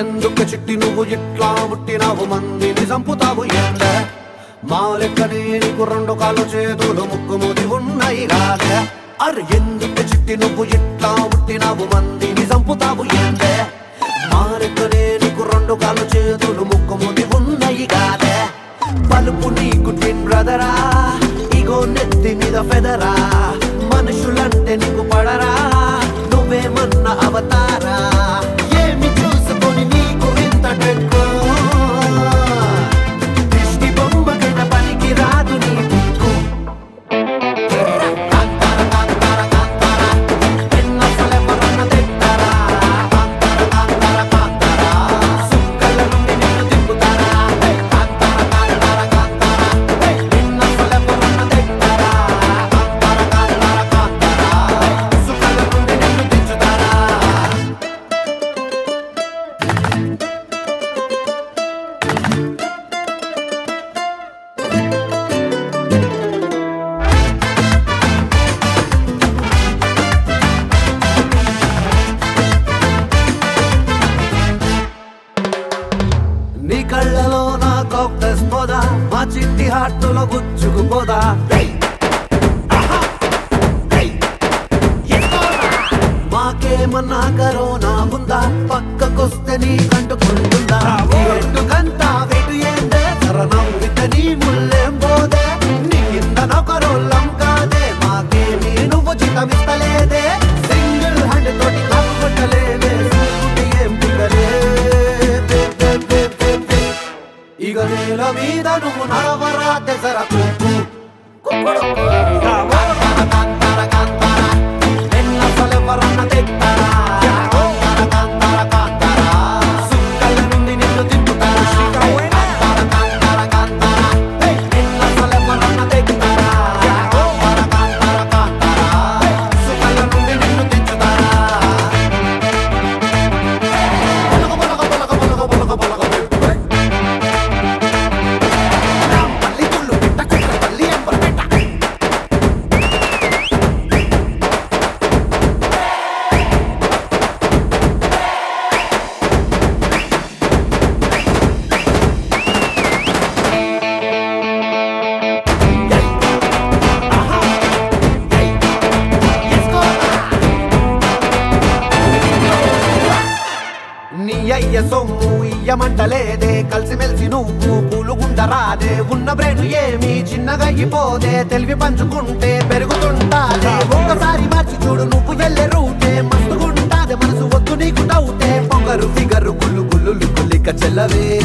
ఎందుకు చిట్టి నువ్వు ఇట్లా పుట్టినావు మందిని చంపుతావు ఏంద మా లెక్కనే నీకు రెండు కాళ్ళు చేతులు ముక్కు ముది ఉన్నాయి కాదే అరే ఎందుకు చిట్టి నువ్వు ఇట్లా పుట్టినావు మందిని చంపుతావు ఏందే మా లెక్కనే నీకు రెండు కాళ్ళు చేతులు ముక్కు ముది ఉన్నాయి కాదే పలుపు నీకు ట్విన్ బ్రదరా ఇగో నెత్తి మీద ఫెదరా మనుషులంటే నీకు పడరా నువ్వేమన్న అవతారా ఏమి చూసుకొని నీకు ఇంత టెక్కు దిష్టి బొమ్మకైన పనికి రాదు నీ దిక్కు కాంతార, కాంతార, కాంతార, ఎన్నసలెవరన్న తింటారా? కాంతార, కాంతార, కాంతార, సుక్కల నుండి నిన్ను దింపుతారా? కాంతార, కాంతార, కాంతార, ఎన్నసలెవరన్న తింటారా? కాంతార, కాంతార, కాంతార, సుక్కల నుండి నిన్ను దించుతారా నీ కళ్ళలో నా కాక్టస్ పోదా మా చిట్టి హార్టులో గుచ్చుకుపోదా మాకేమన్నా కరోనా ఉందా పక్కకొస్తే నీ కంటుకుంటుందా ఎట్టుకంతా వెటు ఏందే సరనవ్వితే నీ ముళ్ళేం పోదే నీ కింద నొకరోళ్ళం కాదే మాకేమీ నువ్వు చిత్తమిస్తలేదే సింగిల్ హ్యాండ్ తోటి కాపు కొట్టలేదే సూటి ఏం పిల్లలే ఇక నేల మీద నువ్వు నడవరా దెసర కుక్కు కుక్కుడు కాంతార కాంతార కాంతార ఎన్నసలెవరన్న తెక్తారా కాంతార కాంతార కాంతార సుక్కల నుండి నిన్ను దింపుతారా కాంతార కాంతార కాంతార ఎన్నసలెవరన్న తెక్తారా కాంతార కాంతార కాంతార సుక్కల నుండి నిన్ను దించుతారా పొలక పొలక పొలక పొలక పొలక పొలక పల్లి తుళ్ళు పిట్ట కుక్క పల్లి ఎంబర్ పిట్ట నీ అయ్య సొమ్ము ఇయ్యమంటలేదే కలిసిమెలిసి నువ్వు పూలుగుండరాదే ఉన్న బ్రెయిన్ ఏమి చిన్నగా అయిపోదే తెలివి పంచుకుంటే పెరుగుతుంటాదే ఒక్కసారి మార్చి చూడు నువ్వు వెళ్ళే రూటే మస్తుగుంటాదే మనసు వద్దు నీకు డౌటే పొగరు ఫిగరు గుల్లు గుల్లు లుక్కులిక చెల్లవే